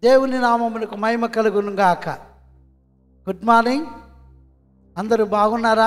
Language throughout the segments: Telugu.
దేవుని నామమునకు మహిమ కలుగును గాక గుడ్ మార్నింగ్ అందరూ బాగున్నారా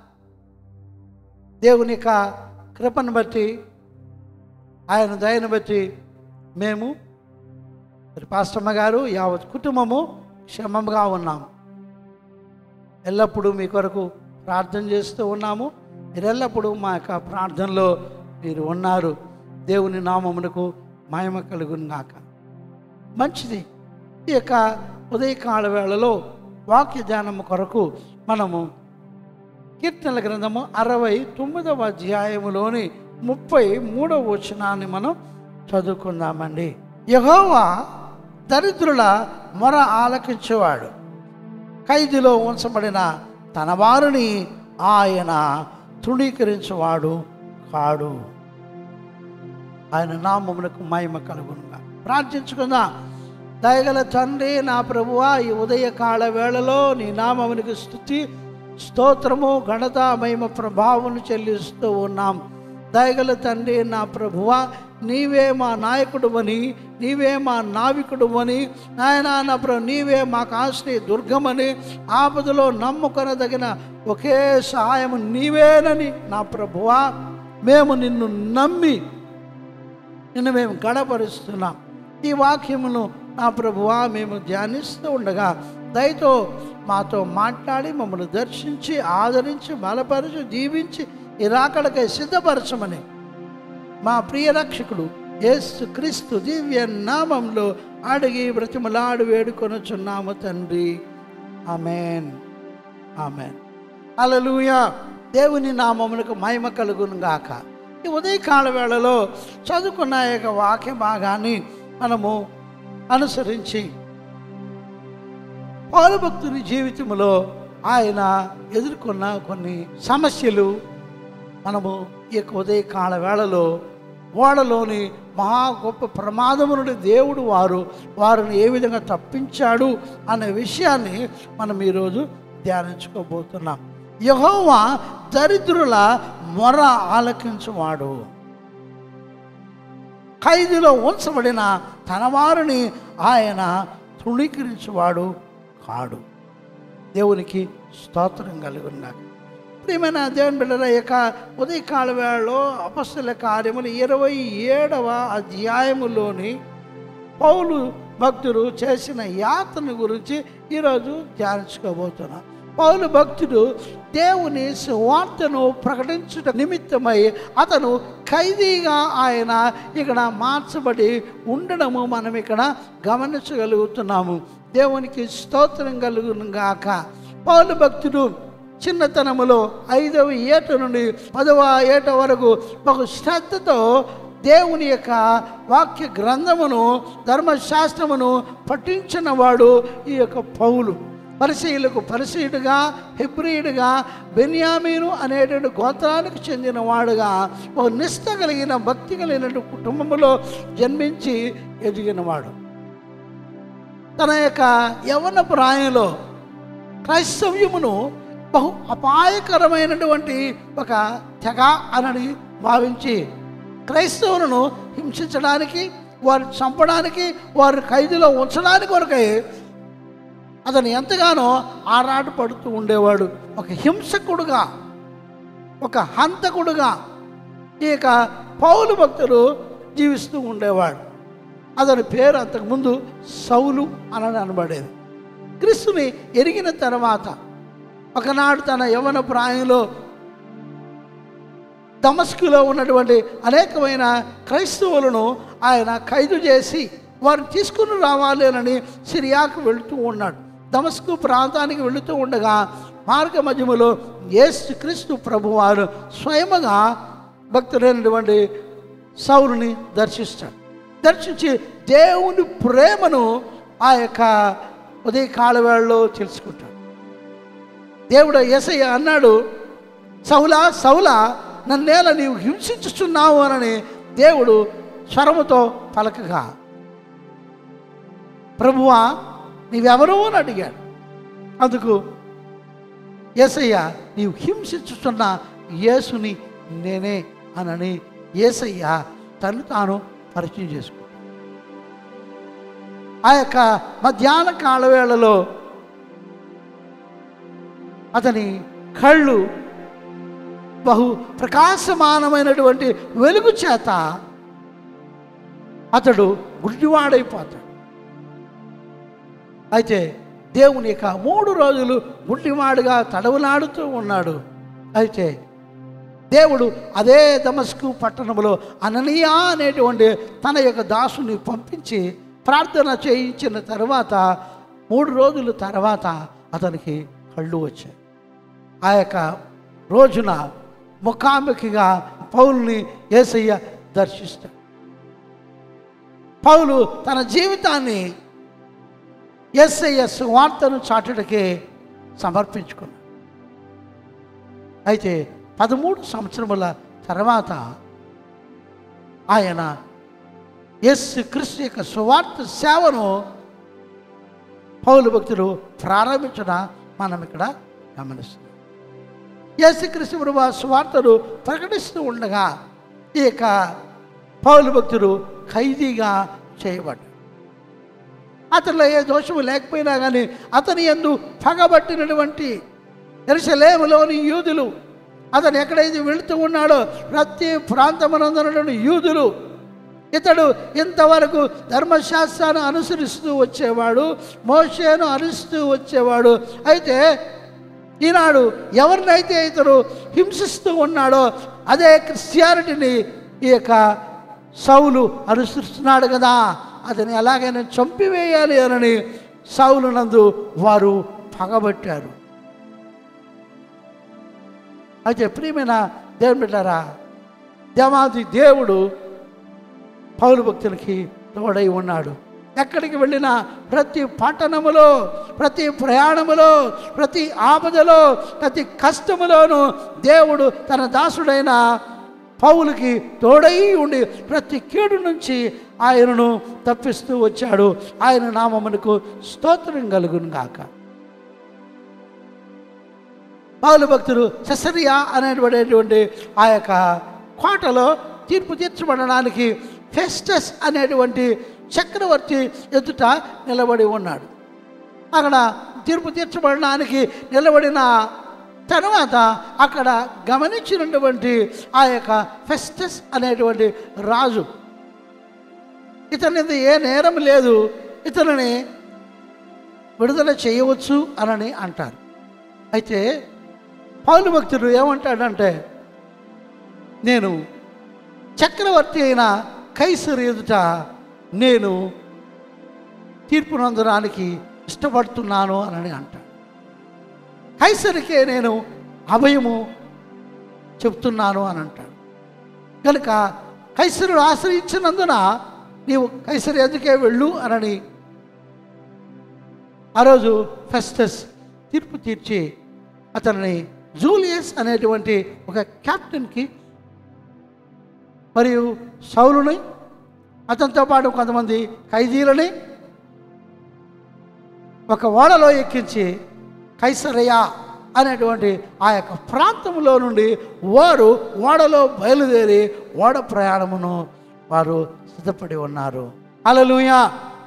దేవుని యొక్క కృపను బట్టి ఆయన దయను బట్టి మేము మరి పాస్టమ్మ గారు యావత్ కుటుంబము క్షేమంగా ఉన్నాము ఎల్లప్పుడూ మీ కొరకు ప్రార్థన చేస్తూ ఉన్నాము మీరు ఎల్లప్పుడూ మా యొక్క ప్రార్థనలో మీరు ఉన్నారు దేవుని నామమునకు మహిమ కలుగున్నాక మంచిది ఈ యొక్క ఉదయకాల వేళలో వాక్య ధ్యానము కొరకు మనము కీర్తనల గ్రంథము అరవై తొమ్మిదవ అధ్యాయములోని ముప్పై మూడవ వచనాన్ని మనం చదువుకుందామండి యహోవా దరిద్రుల మొర ఆలకించేవాడు ఖైదులో ఉంచబడిన తన వారిని ఆయన తృణీకరించేవాడు కాడు ఆయన నామమునకు మహిమ కలుగునుగా ప్రార్థించుకుందాం దయగల తండ్రి నా ప్రభువా ఈ ఉదయకాల వేళలో నీ నామమునికి స్థుతి స్తోత్రము ఘనత మహిమ ప్రభావం చెల్లిస్తూ ఉన్నాం దయగల తండ్రి నా ప్రభువా నీవే మా నాయకుడు అని నీవే మా నావికుడు అని నాయన నా ప్రభు నీవే మాకు ఆశ్రయ దుర్గమని ఆపదలో నమ్ముకొనదగిన ఒకే సహాయము నీవేనని నా ప్రభువా మేము నిన్ను నమ్మి నిన్ను మేము గడపరుస్తున్నాం ఈ వాక్యమును నా ప్రభువా మేము ధ్యానిస్తూ ఉండగా దయతో మాతో మాట్లాడి మమ్మల్ని దర్శించి ఆదరించి బలపరిచి దీవించి ఈ రాకడకై సిద్ధపరచమని మా ప్రియ రక్షకుడు యేసు క్రీస్తు దివ్య నామంలో అడిగి బ్రతిమలాడు వేడుకొనుచున్నాము తండ్రి ఆమెన్ ఆమెన్ అలలుయా దేవుని నామమునకు మహిమ కలుగును గాక ఈ ఉదయకాల వేళలో చదువుకున్న ఈ యొక్క వాక్య భాగాన్ని మనము అనుసరించి పౌరభక్తుని జీవితంలో ఆయన ఎదుర్కొన్న కొన్ని సమస్యలు మనము ఈ యొక్క ఉదయకాల వేళలో ఓడలోని మహా గొప్ప ప్రమాదము నుండి దేవుడు వారు వారిని ఏ విధంగా తప్పించాడు అనే విషయాన్ని మనం ఈరోజు ధ్యానించుకోబోతున్నాం యహోవా దరిద్రుల మొర ఆలకించువాడు ఖైదులో ఉంచబడిన తన వారిని ఆయన తృణీకరించువాడు కాడు దేవునికి స్తోత్రం కలుగున్నాడు ప్రియమైన దేవుని బిడ్డల యొక్క ఉదయకాల వేళలో అపస్సుల కార్యములు ఇరవై ఏడవ అధ్యాయములోని పౌలు భక్తుడు చేసిన యాత్ర గురించి ఈరోజు ధ్యానించుకోబోతున్నాం పౌలు భక్తుడు దేవుని సువార్తను ప్రకటించుట నిమిత్తమై అతను ఖైదీగా ఆయన ఇక్కడ మార్చబడి ఉండడము మనం ఇక్కడ గమనించగలుగుతున్నాము దేవునికి స్తోత్రం కలుగును గాక పౌలు భక్తుడు చిన్నతనములో ఐదవ ఏట నుండి పదవ ఏట వరకు ఒక శ్రద్ధతో దేవుని యొక్క వాక్య గ్రంథమును ధర్మశాస్త్రమును పఠించిన వాడు ఈ యొక్క పౌలు పరిశీలకు పరిశీయుడుగా హెబ్రియుడుగా బెన్యామీను అనేటువంటి గోత్రానికి చెందిన వాడుగా ఒక నిష్ట కలిగిన భక్తి కలిగిన కుటుంబంలో జన్మించి ఎదిగినవాడు తన యొక్క యవన ప్రాయంలో క్రైస్తవ్యమును బహు అపాయకరమైనటువంటి ఒక తెగ అనని భావించి క్రైస్తవులను హింసించడానికి వారిని చంపడానికి వారి ఖైదులో ఉంచడానికి కొరకై అతను ఎంతగానో ఆరాట పడుతూ ఉండేవాడు ఒక హింసకుడుగా ఒక హంతకుడుగా ఈ యొక్క పౌలు భక్తులు జీవిస్తూ ఉండేవాడు అతని పేరు అంతకుముందు సౌలు అని అనబడేది క్రీస్తుని ఎరిగిన తర్వాత ఒకనాడు తన యవన ప్రాయంలో దమస్కులో ఉన్నటువంటి అనేకమైన క్రైస్తవులను ఆయన ఖైదు చేసి వారిని తీసుకుని రావాలి అని సిరియాకు వెళుతూ ఉన్నాడు దమస్కు ప్రాంతానికి వెళుతూ ఉండగా మార్గ మధ్యములో యేసు క్రీస్తు ప్రభువారు స్వయముగా భక్తుడైనటువంటి సౌలుని దర్శిస్తాడు దర్శించి దేవుని ప్రేమను ఆ యొక్క ఉదయకాల వేళలో తెలుసుకుంటాడు దేవుడు ఎసయ్య అన్నాడు సౌలా సౌలా నన్నేల నీవు హింసించుచున్నావు అని దేవుడు స్వరముతో పలకగా ప్రభువా నీవెవరు అని అడిగాడు అందుకు ఏసయ్య నీవు హింసించుతున్న యేసుని నేనే అనని ఏసయ్య తను తాను పరిచయం చేసుకుంటాడు ఆ యొక్క మధ్యాహ్న కాల వేళలో అతని కళ్ళు బహు ప్రకాశమానమైనటువంటి వెలుగు చేత అతడు గుడ్డివాడైపోతాడు అయితే దేవుని యొక్క మూడు రోజులు గుడ్డివాడుగా తడవులాడుతూ ఉన్నాడు అయితే దేవుడు అదే దమస్కు పట్టణంలో అననీయ అనేటువంటి తన యొక్క దాసుని పంపించి ప్రార్థన చేయించిన తర్వాత మూడు రోజుల తర్వాత అతనికి కళ్ళు వచ్చాయి ఆ యొక్క రోజున ముఖాముఖిగా పౌలుని ఏసయ్య దర్శిస్తాడు పౌలు తన జీవితాన్ని ఎస్ఐఎస్ వార్తను చాటుడికి సమర్పించుకున్నాడు అయితే పదమూడు సంవత్సరముల తర్వాత ఆయన ఎస్ క్రిస్తు యొక్క సువార్త సేవను పౌలు భక్తులు ప్రారంభించడం మనం ఇక్కడ గమనిస్తున్నాం యేసుక్రీస్తు ప్రభు స్వార్థను ప్రకటిస్తూ ఉండగా ఈ యొక్క పౌలు భక్తుడు ఖైదీగా చేయబడ్డాడు అతనిలో ఏ దోషము లేకపోయినా కానీ అతని ఎందు పగబట్టినటువంటి ఎరుసలేములోని యూదులు అతను ఎక్కడైతే వెళుతూ ఉన్నాడో ప్రతి ప్రాంతమునందునటువంటి యూదులు ఇతడు ఇంతవరకు ధర్మశాస్త్రాన్ని అనుసరిస్తూ వచ్చేవాడు మోషేను అనుసరిస్తూ వచ్చేవాడు అయితే ఈనాడు ఎవరినైతే ఇతడు హింసిస్తూ ఉన్నాడో అదే క్రిస్టియానిటీని ఈ యొక్క సౌలు అనుసరిస్తున్నాడు కదా అతని ఎలాగైనా చంపివేయాలి అని సౌలు నందు వారు పగబట్టారు అయితే ప్రియమైన దేవుని బిడ్డారా దేవాది దేవుడు పౌలు భక్తులకి తోడై ఉన్నాడు ఎక్కడికి వెళ్ళినా ప్రతి పట్టణములో ప్రతి ప్రయాణములో ప్రతి ఆపదలో ప్రతి కష్టములోనూ దేవుడు తన దాసుడైన పౌలుకి తోడై ఉండి ప్రతి కీడు నుంచి ఆయనను తప్పిస్తూ వచ్చాడు ఆయన నామమునకు స్తోత్రం కలుగును గాక పౌలు భక్తుడు సెసరియా అనేటువంటి ఆ యొక్క కోటలో తీర్పు తీర్చబడడానికి ఫెస్టస్ అనేటువంటి చక్రవర్తి ఎదుట నిలబడి ఉన్నాడు అక్కడ తీర్పు తీర్చబడడానికి నిలబడిన తర్వాత అక్కడ గమనించినటువంటి ఆ యొక్క ఫెస్టస్ అనేటువంటి రాజు ఇతని మీద ఏ నేరం లేదు ఇతనిని విడుదల చేయవచ్చు అనని అంటారు అయితే పౌలు భక్తుడు ఏమంటాడంటే నేను చక్రవర్తి అయిన కైసరు ఎదుట నేను తీర్పు నందడానికి ఇష్టపడుతున్నాను అని అంటాడు కైసరికే నేను అభయము చెప్తున్నాను అని అంటాడు కనుక కైసరుడు ఆశ్రయించినందున నీవు కైసరి ఎందుకే వెళ్ళు అనని ఆ రోజు ఫెస్టస్ తీర్పు తీర్చి అతనిని జూలియస్ అనేటువంటి ఒక క్యాప్టెన్కి మరియు సౌలుని అతనితో పాటు కొంతమంది ఖైదీలని ఒక ఓడలో ఎక్కించి కైసరయ్య అనేటువంటి ఆ యొక్క ప్రాంతంలో నుండి వారు ఓడలో బయలుదేరి ఓడ ప్రయాణమును వారు సిద్ధపడి ఉన్నారు అలలుయా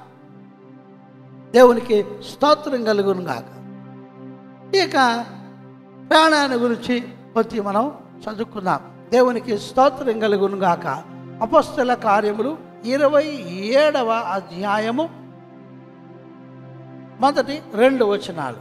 దేవునికి స్తోత్రం కలుగును గాక ఇక ప్రయాణాన్ని గురించి కొద్ది మనం చదువుకుందాం దేవునికి స్తోత్రం కలుగును గాక అపస్తుల కార్యములు ఇరవై ఏడవ అధ్యాయము మొదటి రెండు వచనాలు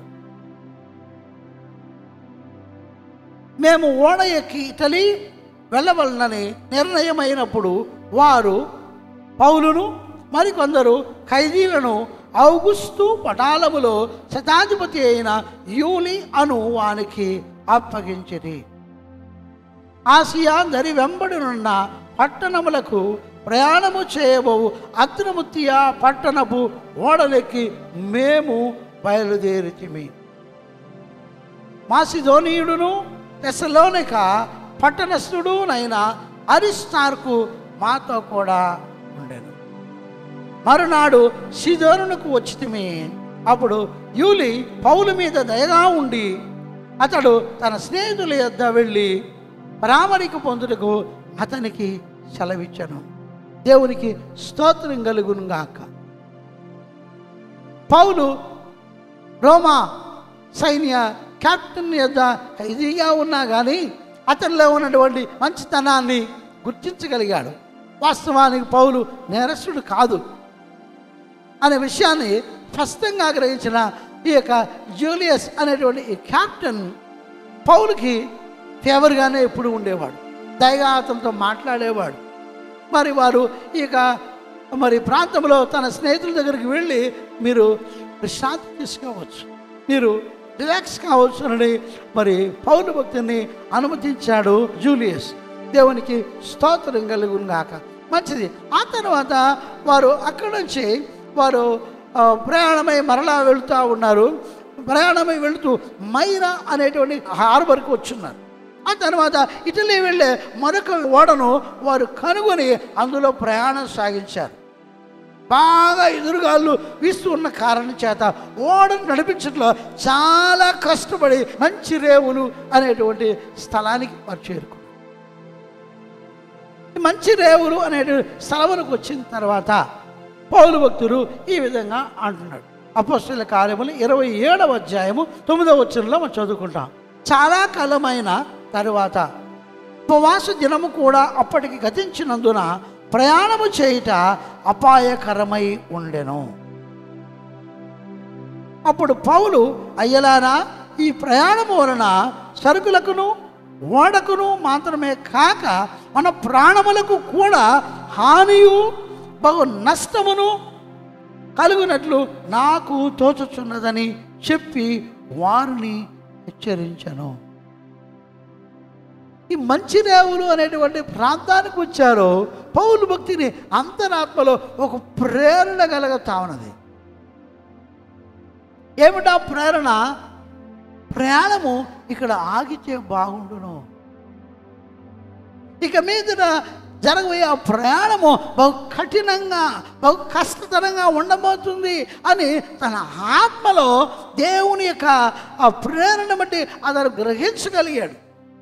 మేము ఓడ ఎక్కి ఇటలీ వెళ్ళవలనని నిర్ణయమైనప్పుడు వారు పౌలును మరికొందరు ఖైదీలను ఔగుస్తు పటాలములో శతాధిపతి అయిన యూలి అను వానికి అప్పగించిరి ఆసియా దరి వెంబడినున్న పట్టణములకు ప్రయాణము చేయబోవు అద్రముత్తియా పట్టణపు ఓడలెక్కి మేము బయలుదేరితిమి మాసిధోనీయుడును తెసలోనిక పట్టణస్థుడునైన అరిస్టార్కు మాతో కూడా ఉండెను మరునాడు సిదోనునకు వచ్చితిమి అప్పుడు యూలి పౌలు మీద దయగా ఉండి అతడు తన స్నేహితుల యొద్ద వెళ్ళి పరామరిక పొందుటకు అతనికి సెలవిచ్చను దేవునికి స్తోత్రం కలుగును గాక పౌలు రోమా సైన్య కెప్టెన్ యొద్ద ఖైదీగా ఉన్నా కానీ అతనిలో ఉన్నటువంటి మంచితనాన్ని గుర్తించగలిగాడు వాస్తవానికి పౌలు నేరస్తుడు కాదు అనే విషయాన్ని స్పష్టంగా గ్రహించిన ఈ యొక్క జూలియస్ అనేటువంటి ఈ కెప్టెన్ పౌలుకి ఫేవర్గానే ఎప్పుడు ఉండేవాడు దయగా అతనితో మాట్లాడేవాడు మరి వారు ఈ యొక్క మరి ప్రాంతంలో తన స్నేహితుల దగ్గరికి వెళ్ళి మీరు విశ్రాంతి తీసుకోవచ్చు మీరు రిలాక్స్ కావచ్చు అని మరి పౌరు భక్తుని అనుమతించాడు జూలియస్ దేవునికి స్తోత్రం కలుగుగాక మంచిది ఆ తర్వాత వారు అక్కడి నుంచి వారు ఆ, ప్రయాణమై మరలా వెళుతూ ఉన్నారు ప్రయాణమై వెళుతూ మైరా అనేటువంటి హార్బర్కి వచ్చున్నారు ఆ తర్వాత ఇటలీ వెళ్ళే మరొక ఓడను వారు కనుగొని అందులో ప్రయాణం సాగించారు బాగా ఎదురుగాళ్ళు వీస్తూ ఉన్న కారణం చేత ఓడను నడిపించడంలో చాలా కష్టపడి మంచి రేవులు అనేటువంటి స్థలానికి వారు చేరుకున్నారు ఈ మంచి రేవులు అనే స్థలములకు వచ్చిన తర్వాత పౌలు భక్తులు ఈ విధంగా అంటున్నాడు అపోస్తుల కార్యములు ఇరవై ఏడవ అధ్యాయము తొమ్మిదవ వచ్చరంలో మనం చదువుకుంటాం చాలా కాలమైన తరువాత ఉపవాస దినము కూడా అప్పటికి గతించినందున ప్రయాణము చేయుట అపాయకరమై ఉండెను అప్పుడు పౌలు అయ్యలారా ఈ ప్రయాణము వలన సరుకులకును ఓడకును మాత్రమే కాక మన ప్రాణములకు కూడా హానియు బహు నష్టమును కలుగునట్లు నాకు తోచుచున్నదని చెప్పి వారిని హెచ్చరించను ఈ మంచి రేవులు అనేటువంటి ప్రాంతానికి వచ్చారో పౌలు భక్తిని అంతరాత్మలో ఒక ప్రేరణ కలుగుతా ఉన్నది ఏమిటా ప్రేరణ ప్రయాణము ఇక్కడ ఆగితే బాగుండును ఇక మీద జరగబోయే ఆ ప్రయాణము బహు కఠినంగా బహు కష్టతరంగా ఉండబోతుంది అని తన ఆత్మలో దేవుని యొక్క ఆ ప్రేరణ బట్టి అతను గ్రహించగలిగాడు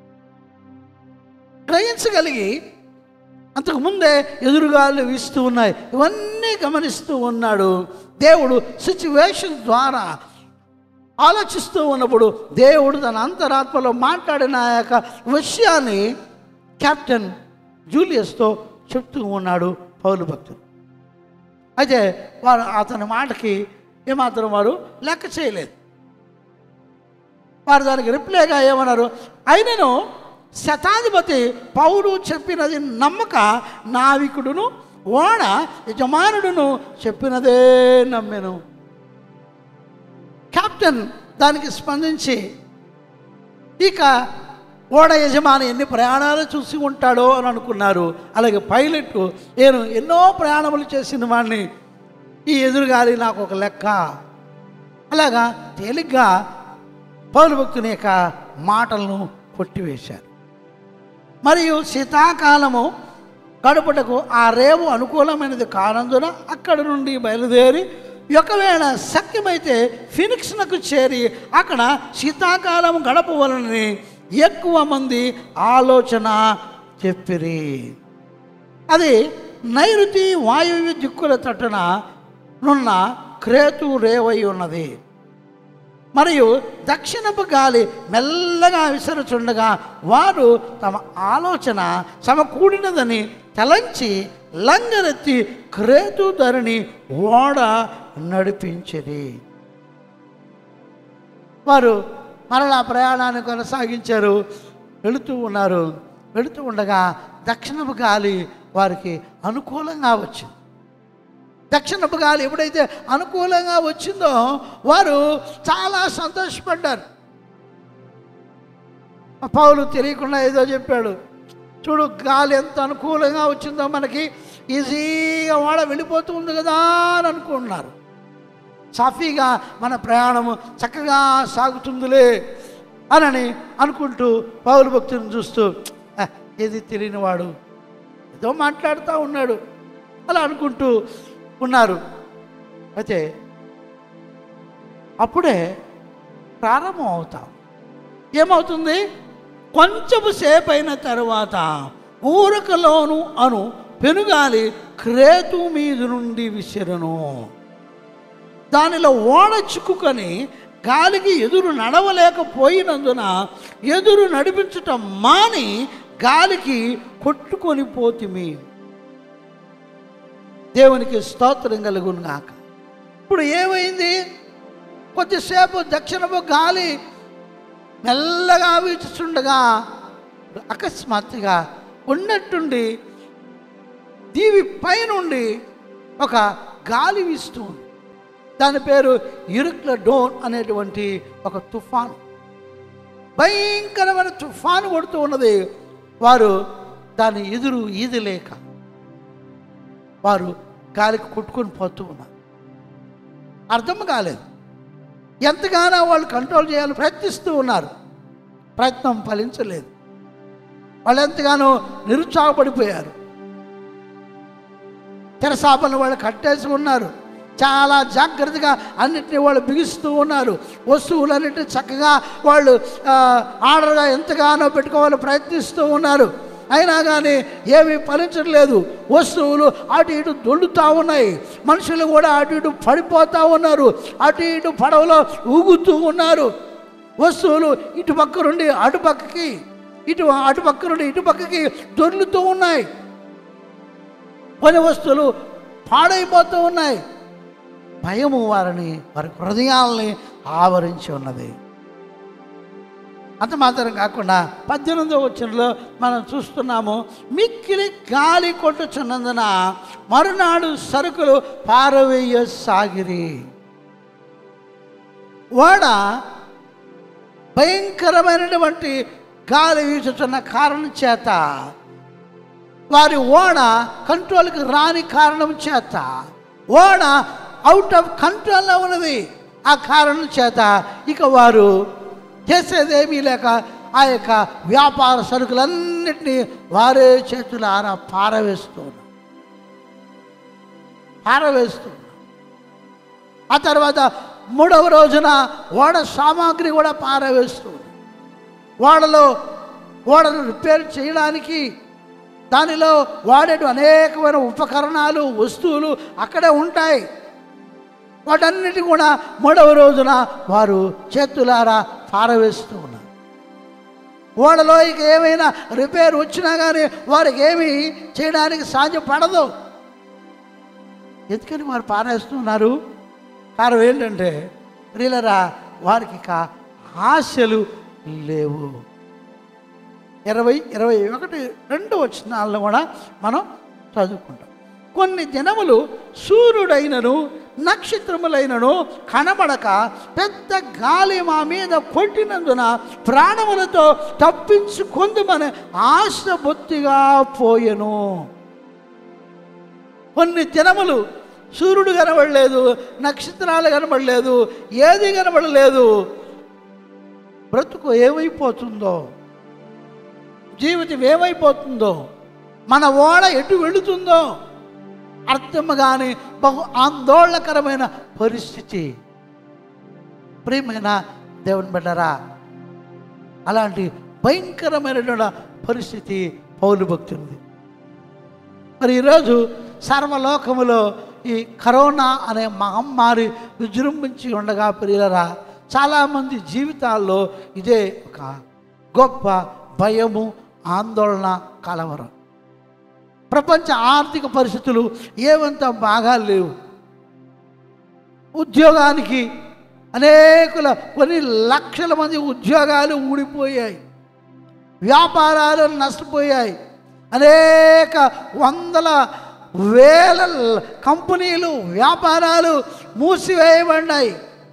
గ్రహించగలిగి అంతకుముందే ఎదురుగాలు వీస్తూ ఉన్నాయి ఇవన్నీ గమనిస్తూ ఉన్నాడు దేవుడు సిచ్యువేషన్ ద్వారా ఆలోచిస్తూ ఉన్నప్పుడు దేవుడు తన అంతరాత్మలో మాట్లాడిన ఆ యొక్క విషయాన్ని కెప్టెన్ జూలియస్తో చెప్తూ ఉన్నాడు పౌలు భక్తుడు అయితే వారు అతని మాటకి ఏమాత్రం వారు లెక్క చేయలేదు వారు దానికి రిప్లైగా ఏమన్నారు అయినను శతాధిపతి పౌరు చెప్పినది నమ్మక నావికుడును ఓడ యజమానుడును చెప్పినదే నమ్మెను కెప్టెన్ దానికి స్పందించి ఇక ఓడ యజమాని ఎన్ని ప్రయాణాలు చూసి ఉంటాడో అని అనుకున్నారు అలాగే పైలట్ నేను ఎన్నో ప్రయాణములు చేసిన వాడిని ఈ ఎదురుగాలి నాకు ఒక లెక్క అలాగా తేలిగ్గా పౌరు భక్తుని యొక్క మాటలను కొట్టివేశారు మరియు శీతాకాలము గడుపుటకు ఆ రేవు అనుకూలమైనది కానందున అక్కడ నుండి బయలుదేరి ఒకవేళ శక్యమైతే ఫినిక్స్నకు చేరి అక్కడ శీతాకాలం గడపవలని ఎక్కువ మంది ఆలోచన చెప్పిరి అది నైరుతి వాయువ్య దిక్కుల తట్టున నున్న క్రేతు రేవై ఉన్నది మరియు దక్షిణపు గాలి మెల్లగా విసరుచుండగా వారు తమ ఆలోచన సమకూడినదని తలంచి లంగరెత్తి క్రేతు ధరిని ఓడ నడిపించిరి వారు మరలా ప్రయాణాన్ని కొనసాగించారు వెళుతూ ఉన్నారు వెళుతూ ఉండగా దక్షిణపు గాలి వారికి అనుకూలంగా వచ్చింది దక్షిణపు గాలి ఎప్పుడైతే అనుకూలంగా వచ్చిందో వారు చాలా సంతోషపడ్డారు ఆ పౌలు తెలియకుండా ఏదో చెప్పాడు చూడు గాలి ఎంత అనుకూలంగా వచ్చిందో మనకి ఈజీగా వాడ వెళ్ళిపోతూ ఉంది కదా అని అనుకుంటున్నారు సాఫీగా మన ప్రయాణము చక్కగా సాగుతుందిలే అనని అనుకుంటూ పౌరు భక్తుని చూస్తూ "ఆ, ఏది తెలియనివాడు ఏదో మాట్లాడుతూ ఉన్నాడు అలా అనుకుంటూ ఉన్నారు అయితే అప్పుడే ప్రారంభం అవుతాం ఏమవుతుంది కొంచెము సేపు అయిన తర్వాత ఊరకలోను అను పెనుగాలి క్రేతు మీద నుండి విసిరను దానిలో ఓడ చిక్కుకొని గాలికి ఎదురు నడవలేకపోయినందున ఎదురు నడిపించటం మాని గాలికి కొట్టుకొని పోతిమి దేవునికి స్తోత్రం కలుగును గాక ఇప్పుడు ఏమైంది కొద్దిసేపు దక్షిణపు గాలి మెల్లగా వీచుచుండగా అకస్మాత్తుగా ఉన్నట్టుండి దీవి పైనుండి ఒక గాలి వీస్తుంది దాని పేరు ఇరుక్ల డోన్ అనేటువంటి ఒక తుఫాను భయంకరమైన తుఫాను కొడుతూ ఉన్నది వారు దాని ఎదురు ఈదలేక వారు గాలికి కొట్టుకొని పోతూ ఉన్నారు అర్థం కాలేదు ఎంతగానో వాళ్ళు కంట్రోల్ చేయాలని ప్రయత్నిస్తూ ఉన్నారు ప్రయత్నం ఫలించలేదు వాళ్ళు ఎంతగానో నిరుత్సాహపడిపోయారు తెరసాపలను వాళ్ళు కట్టేసి ఉన్నారు చాలా జాగ్రత్తగా అన్నిటిని వాళ్ళు బిగిస్తూ ఉన్నారు వస్తువులన్నిటిని చక్కగా వాళ్ళు ఆ, ఆర్డర్గా ఎంతగానో పెట్టుకోవాలని ప్రయత్నిస్తూ ఉన్నారు అయినా కానీ ఏమీ ఫలించట్లేదు వస్తువులు అటు ఇటు దొల్లుతూ ఉన్నాయి మనుషులు కూడా అటు ఇటు పడిపోతూ ఉన్నారు అటు ఇటు పడవలో ఊగుతూ ఉన్నారు వస్తువులు ఇటు పక్క నుండి అటు పక్కకి ఇటు అటు పక్క నుండి ఇటు పక్కకి దొర్లుతూ ఉన్నాయి కొన్ని వస్తువులు పాడైపోతూ ఉన్నాయి భయము వారిని వారి హృదయాల్ని ఆవరించి ఉన్నది అంత మాత్రం కాకుండా పద్దెనిమిదో వచ్చినలో మనం చూస్తున్నాము మిక్కిలి గాలి కొట్టుచున్నందున మరునాడు సరుకులు పారవేయ సాగిరి వాడ భయంకరమైనటువంటి గాలి వీచుతున్న కారణం చేత వారి ఓడ కంట్రోల్కి రాని కారణం చేత ఓడ అవుట్ ఆఫ్ కంట్రోల్లో ఉన్నది ఆ కారణం చేత ఇక వారు చేసేదేమీ లేక ఆ యొక్క వ్యాపార సరుకులన్నింటినీ వారే చేతుల ఆరా పారవేస్తూ ఉన్నారు పారవేస్తూ ఉన్నారు. ఆ తర్వాత మూడవ రోజున ఓడ సామాగ్రి కూడా పారవేస్తూ ఉంది. ఓడలో ఓడను రిపేర్ చేయడానికి దానిలో వాడే అనేకమైన ఉపకరణాలు వస్తువులు అక్కడే ఉంటాయి వాటన్నిటి కూడా మూడవ రోజున వారు చేతులారా పారవేస్తూ ఉన్నారు ఓడలో ఇక ఏమైనా రిపేర్ వచ్చినా కానీ వారికి ఏమీ చేయడానికి సాధ్యపడదు ఎందుకని వారు పారేస్తున్నారు కారణం ఏంటంటే ప్రియులరా వారికి ఇక ఆశలు లేవు ఇరవై ఇరవై ఒకటి రెండు వచ్చినాలను కూడా మనం చదువుకుంటాం కొన్ని దినములు సూర్యుడైనను నక్షత్రములైనను కనబడక పెద్ద గాలి మా మీద కొట్టినందున ప్రాణములతో తప్పించుకుందుమని ఆశ బొత్తిగా పోయెను కొన్ని దినములు సూర్యుడు కనబడలేదు నక్షత్రాలు కనబడలేదు ఏది కనబడలేదు బ్రతుకు ఏమైపోతుందో జీవితం ఏమైపోతుందో మన ఓడ ఎటు వెళుతుందో అర్థం కాని బహు ఆందోళనకరమైన పరిస్థితి ప్రియమైన దేవుని బిడ్డరా అలాంటి భయంకరమైనటువంటి పరిస్థితి పౌలు భక్తునిది మరి ఈరోజు సర్వలోకములో ఈ కరోనా అనే మహమ్మారి విజృంభించి ఉండగా ప్రియులరా చాలామంది జీవితాల్లో ఇదే ఒక గొప్ప భయము ఆందోళన కలవరం ప్రపంచ ఆర్థిక పరిస్థితులు ఏమంత బాగా లేవు ఉద్యోగానికి అనేకుల కొన్ని లక్షల మంది ఉద్యోగాలు ఊడిపోయాయి వ్యాపారాలు నష్టపోయాయి అనేక వందల వేల కంపెనీలు వ్యాపారాలు మూసివేయబడినాయి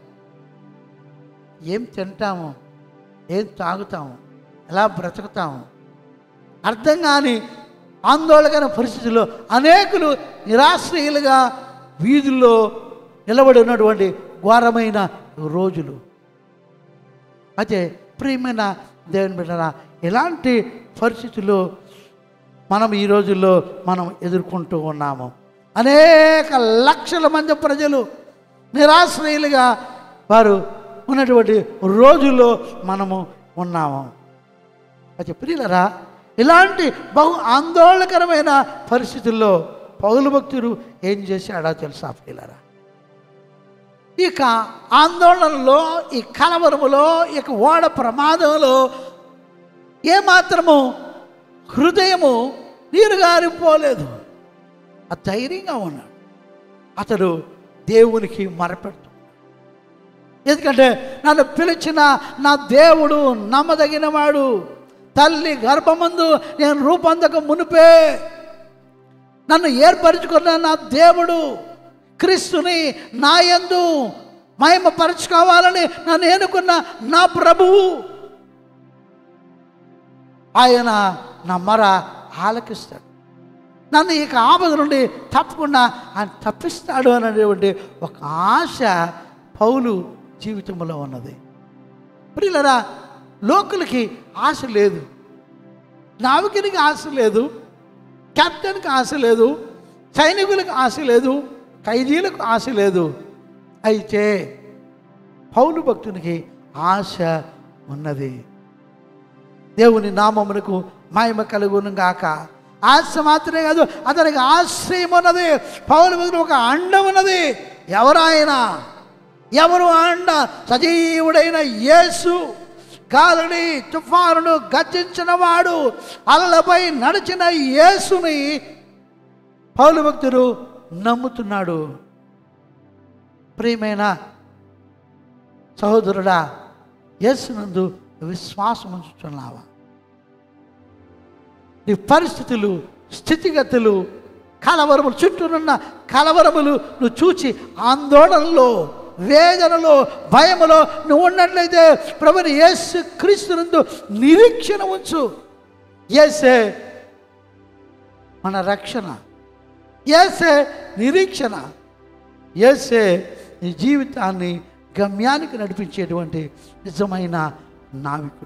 ఏం తింటాము ఏం తాగుతాము ఎలా బ్రతుకుతాము అర్థం కాని ఆందోళన పరిస్థితుల్లో అనేకులు నిరాశ్రయులుగా వీధుల్లో నిలబడి ఉన్నటువంటి ఘోరమైన రోజులు అయితే ప్రియమైన దేవుని బిడ్డరా ఎలాంటి పరిస్థితుల్లో మనం ఈ రోజుల్లో మనం ఎదుర్కొంటూ ఉన్నాము అనేక లక్షల మంది ప్రజలు నిరాశ్రయులుగా వారు ఉన్నటువంటి రోజుల్లో మనము ఉన్నాము అయితే ప్రియులరా ఇలాంటి బహు ఆందోళనకరమైన పరిస్థితుల్లో పౌలు భక్తుడు ఏం చేశాడో తెలుసా ప్రియులరా ఇక ఆందోళనలో ఈ కలవరములో ఇక ఓడ ప్రమాదంలో ఏమాత్రము హృదయము నీరుగారిపోలేదు ఆ ధైర్యంగా ఉన్నాడు అతడు దేవునికి మరపెడుతూ ఎందుకంటే నన్ను పిలిచిన నా దేవుడు నమ్మదగినవాడు తల్లి గర్భమందు నేను రూపొందక మునిపే నన్ను ఏర్పరచుకున్న నా దేవుడు క్రీస్తుని నా యందు మహిమపరచుకోవాలని నన్ను ఎన్నుకున్న నా ప్రభువు ఆయన నా మొర ఆలకిస్తాడు నన్ను ఇక ఆపద నుండి తప్పకుండా ఆయన తప్పిస్తాడు అనేటువంటి ఒక ఆశ పౌలు జీవితంలో ఉన్నది ప్రియులరా లోకులకి ఆశ లేదు నావికునికి ఆశ లేదు కెప్టెన్కి ఆశ లేదు సైనికులకు ఆశ లేదు ఖైదీలకు ఆశ లేదు అయితే పౌలు భక్తునికి ఆశ ఉన్నది దేవుని నామమునకు మహిమ కలుగును గాక ఆశ మాత్రమే కాదు అతనికి ఆశ్రయం ఉన్నది పౌలు భక్తుడు ఒక అండ ఉన్నది ఎవరాయన ఎవరు ఆ అండ సజీవుడైన యేసు గాలిని తుఫానును గర్జించిన వాడు అలలపై నడిచిన యేసుని పౌలు భక్తుడు నమ్ముతున్నాడు ప్రియమైన సహోదరుడా యేసునందు విశ్వాసం ఉంచుతున్నావా నీ పరిస్థితులు స్థితిగతులు కలవరములు చుట్టూనున్న కలవరములు నువ్వు చూచి ఆందోళనలో వేదనలో భయములో నువ్వు ఉన్నట్లయితే ప్రభుని యేసు క్రీస్తునందు నిరీక్షణ ఉంచు ఏసే మన రక్షణ ఏసే నిరీక్షణ ఏసే నీ జీవితాన్ని గమ్యానికి నడిపించేటువంటి నిజమైన నావికుడు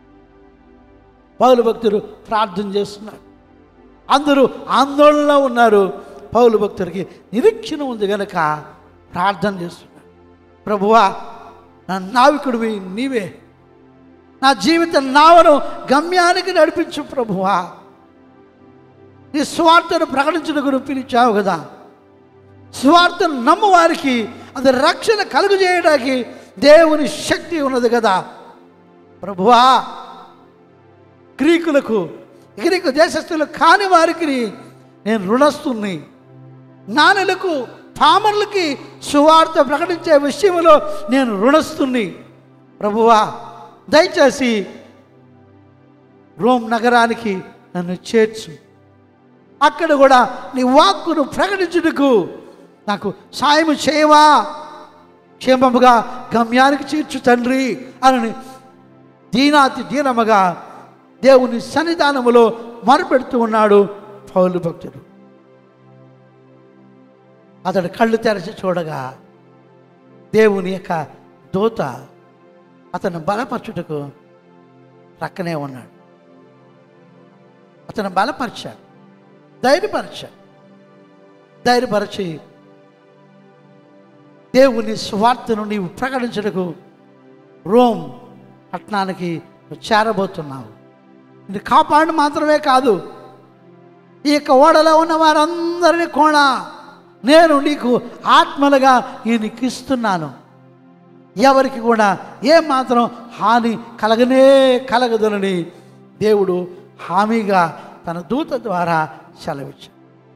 పౌలు భక్తుడు ప్రార్థన చేస్తున్నాడు అందరూ ఆందోళనలో ఉన్నారు పౌలు భక్తుడికి నిరీక్షణ ఉంది గనక ప్రార్థన చేస్తున్నాడు ప్రభువా నా నావికుడివి నీవే నా జీవిత నావను గమ్యానికి నడిపించు ప్రభువా నీ స్వార్థను ప్రకటించుటకు నువ్వు పిలిచావు కదా స్వార్థను నమ్మవారికి అది రక్షణ కలుగు చేయడానికి దేవుని శక్తి ఉన్నది కదా ప్రభువా గ్రీకులకు గ్రీకు దేశస్తులు కాని వారికి నేను రుణస్తుని జ్ఞానులకు పామరులకి సువార్త ప్రకటించే విషయంలో నేను రుణస్తుని ప్రభువా దయచేసి రోమ్ నగరానికి నన్ను చేర్చు అక్కడ కూడా నీ వాక్కును ప్రకటించుటకు నాకు సాయం చేయవా క్షేమముగా గమ్యానికి చేర్చు తండ్రి అని దీనాతి దీనముగా దేవుని సన్నిధానములో మొరపెడుతూ ఉన్నాడు పౌలు భక్తుడు అతడు కళ్ళు తెరచి చూడగా దేవుని యొక్క దూత అతను బలపరచుటకు ప్రక్కనే ఉన్నాడు అతను బలపరిచాడు ధైర్యపరిచాడు ధైర్యపరిచి దేవుని స్వార్థను నీవు ప్రకటించటకు రోమ్ పట్టణానికి నువ్వు చేరబోతున్నావు ఇది కాపాడు మాత్రమే కాదు ఈ యొక్క ఓడలో ఉన్న వారందరినీ కూడా నేను నీకు ఆత్మలుగా ఈ నీకు ఇస్తున్నాను ఎవరికి కూడా ఏమాత్రం హాని కలగనే కలగదునని దేవుడు హామీగా తన దూత ద్వారా సెలవిచ్చాడు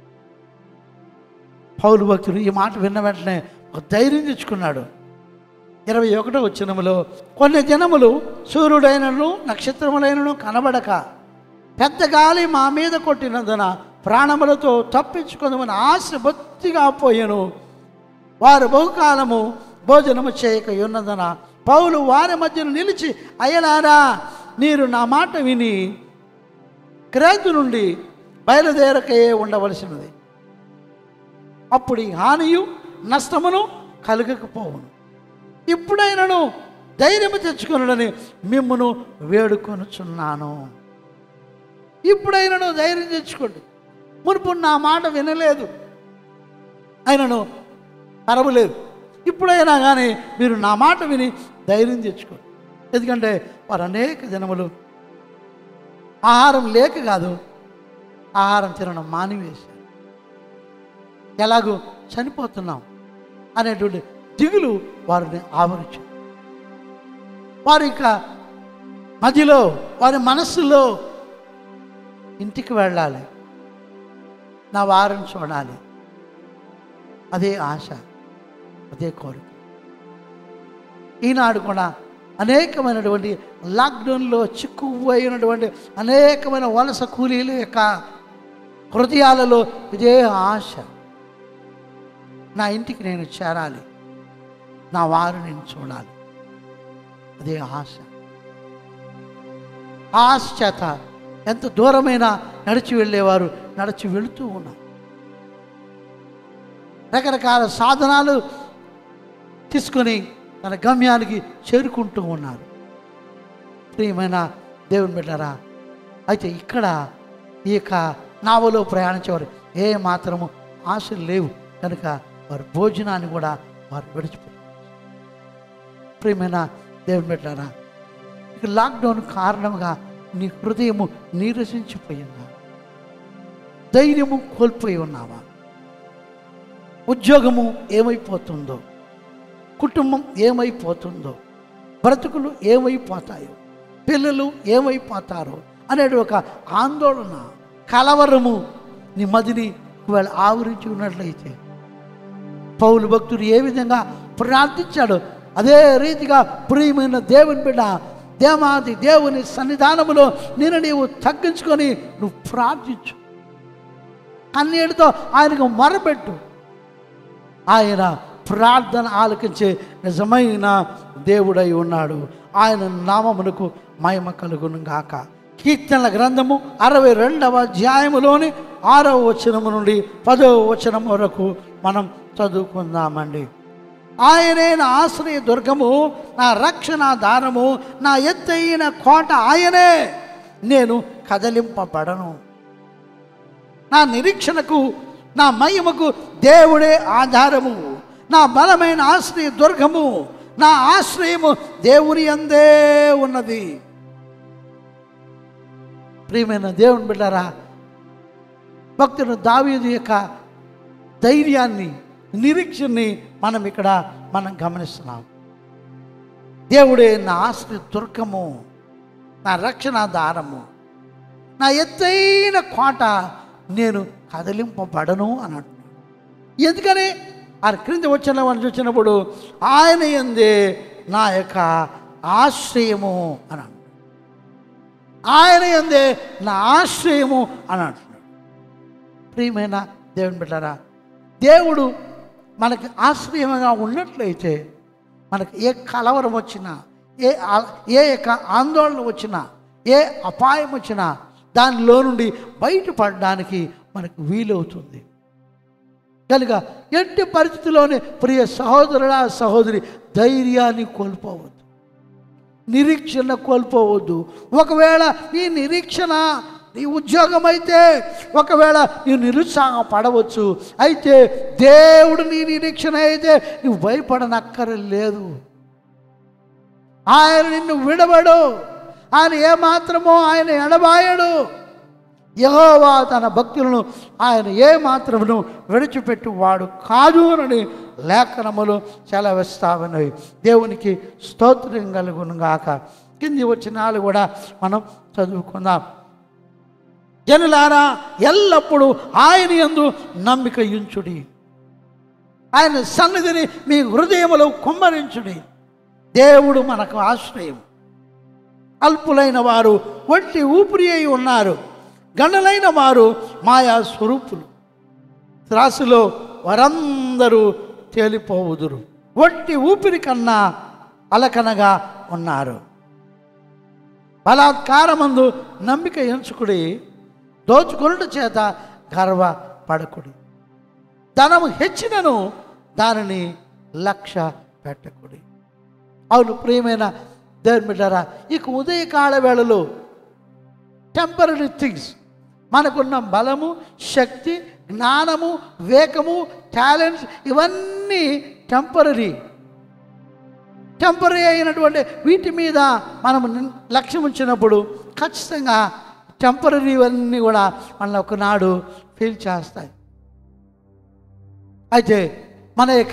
పౌలు భక్తుడు ఈ మాట విన్న వెంటనే ఒక ధైర్యం తెచ్చుకున్నాడు ఇరవై ఒకటో వచ్చినములో కొన్ని దినములు సూర్యుడైనను నక్షత్రములైనను కనబడక పెద్ద గాలి మా మీద కొట్టినందున ప్రాణములతో తప్పించుకుందామని ఆశ బొత్తిగా పోయాను వారు బహుకాలము భోజనము చేయక ఉన్నదన పౌలు వారి మధ్యన నిలిచి అయ్యలారా మీరు నా మాట విని క్రేతు నుండి బయలుదేరకే ఉండవలసినది అప్పుడు ఈ హానియు నష్టమును కలగకపోవును ఇప్పుడైనను ధైర్యము తెచ్చుకొనుడని మిమ్మును వేడుకొనుచున్నాను ఇప్పుడైనను ధైర్యం తెచ్చుకోండి మునుపు నా మాట వినలేదు ఆయనను పరవలేదు ఇప్పుడైనా కానీ మీరు నా మాట విని ధైర్యం తెచ్చుకోండి ఎందుకంటే వారు అనేక జనములు ఆహారం లేక కాదు ఆహారం తినడం మానివేశారు ఎలాగో చనిపోతున్నాం అనేటువంటి దిగులు వారిని ఆవరించు వారి యొక్క మధ్యలో వారి మనస్సులో ఇంటికి వెళ్ళాలి నా వారిని చూడాలి అదే ఆశ అదే కోరిక ఈనాడు కూడా అనేకమైనటువంటి లాక్డౌన్లో చిక్కుపోయినటువంటి అనేకమైన వలస కూలీల యొక్క హృదయాలలో ఇదే ఆశ నా ఇంటికి నేను చేరాలి నా వారు నేను చూడాలి అదే ఆశ ఆ ఆశ చేత ఎంత దూరమైనా నడిచి వెళ్ళేవారు నడిచి వెళుతూ ఉన్నారు రకరకాల సాధనాలు తీసుకొని తన గమ్యానికి చేరుకుంటూ ఉన్నారు ప్రియమైన దేవుని బిడ్డరా అయితే ఇక్కడ ఈ యొక్క నావలో ప్రయాణించేవారు ఏ మాత్రము ఆశలు లేవు కనుక వారి భోజనాన్ని కూడా వారు విడిచిపెట్టారు ప్రియమైన దేవుని బిడ్డరా ఇక లాక్డౌన్ కారణంగా నీ హృదయము నీరసించిపోయిందా ధైర్యము కోల్పోయి ఉన్నావా ఉద్యోగము ఏమైపోతుందో కుటుంబం ఏమైపోతుందో బ్రతుకులు ఏమైపోతాయో పిల్లలు ఏమైపోతారో అనేది ఒక ఆందోళన కలవరము నీ మదిని ఒకవేళ ఆవరించి ఉన్నట్లయితే పౌలు భక్తుడు ఏ విధంగా ప్రార్థించాడు అదే రీతిగా ప్రియమైన దేవుని బిడ్డ దేవాది దేవుని సన్నిధానములో నేను నీవు తగ్గించుకొని నువ్వు ప్రార్థించు కన్నీటితో ఆయనకు మొరపెట్టు ఆయన ప్రార్థన ఆలకించే నిజమైన దేవుడై ఉన్నాడు ఆయన నామమునకు మహిమ కలుగును గాక కీర్తనల గ్రంథము అరవై రెండవ అధ్యాయములోని ఆరవ వచనము నుండి పదవ వచనం వరకు మనం చదువుకుందామండి ఆయనే నా ఆశ్రయ దుర్గము నా రక్షణ దారము నా ఎత్తైన కోట ఆయనే నేను కదలింపబడను నా నిరీక్షణకు నా మహిమకు దేవుడే ఆధారము నా బలమైన ఆశ్రయ దుర్గము నా ఆశ్రయము దేవుని అందే ఉన్నది ప్రియమైన దేవుని బిడ్డారా భక్తుడు దావీదు యొక్క ధైర్యాన్ని నిరీక్షణని మనం ఇక్కడ మనం గమనిస్తున్నాం దేవుడే నా ఆశ్రయ దుర్గము నా రక్షణ దారము నా ఎత్తైన కోట నేను కదిలింపబడను అని అంటున్నాడు ఎందుకని ఆ క్రింద వచ్చిన వాళ్ళు చూసినప్పుడు ఆయన ఎందే నా యొక్క ఆశ్రయము అని అంటున్నాడు ఆయన ఎందే నా ఆశ్రయము అని అంటున్నాడు ప్రియమైన దేవుని బిడ్డారా దేవుడు మనకి ఆశ్రయంగా ఉన్నట్లయితే మనకి ఏ కలవరం వచ్చినా ఏ ఆ- ఏ యొక్క ఆందోళన వచ్చినా ఏ అపాయం వచ్చినా దానిలో నుండి బయటపడడానికి మనకు వీలవుతుంది కనుక ఎట్టి పరిస్థితిలోనే ప్రియ సహోదరుడా సహోదరి ధైర్యాన్ని కోల్పోవద్దు నిరీక్షణ కోల్పోవద్దు ఒకవేళ నీ నిరీక్షణ నీ ఉద్యోగం అయితే ఒకవేళ నీవు నిరుత్సాహపడవచ్చు అయితే దేవుడు నీ నిరీక్షణ అయితే నువ్వు భయపడనక్కర్లేదు ఆయన నిన్ను విడవడు ఆయన ఏమాత్రమో ఆయన ఎడబాయడు యహోవా తన భక్తులను ఆయన ఏ మాత్రమును విడిచిపెట్టువాడు కాదు అని లేఖనములు సెలవిస్తామన్నవి దేవునికి స్తోత్రం కలుగును గాక కింది వచ్చినాలు కూడా మనం చదువుకుందాం జనులారా ఎల్లప్పుడూ ఆయన యందు నమ్మిక ఉంచుడి ఆయన సన్నిధిని మీ హృదయములో కుమ్మరించుడి దేవుడు మనకు ఆశ్రయం అల్పులైన వారు ఒంటి ఊపిరి అయి ఉన్నారు గండలైన వారు మాయా స్వరూపులు త్రాసులో వారందరూ తేలిపోవుదురు ఒంటి ఊపిరి కన్నా అలకనగా ఉన్నారు బలాత్కారమందు నమ్మిక ఎంచుకుడి దోచుకొనుట చేత గర్వపడకుడి ధనము హెచ్చినను దానిని లక్ష్య పెట్టకుడి అవును ప్రియమైన దేవుని బిడ్డారా ఇక ఉదయకాల వేళలో టెంపరీ థింగ్స్ మనకున్న బలము శక్తి జ్ఞానము వేగము టాలెంట్స్ ఇవన్నీ టెంపరీ టెంపరీ అయినటువంటి వీటి మీద మనం నిన్- లక్ష్యం ఉంచినప్పుడు ఖచ్చితంగా టెంపరీ ఇవన్నీ కూడా మన ఒకనాడు ఫీల్ చేస్తాయి అయితే మన యొక్క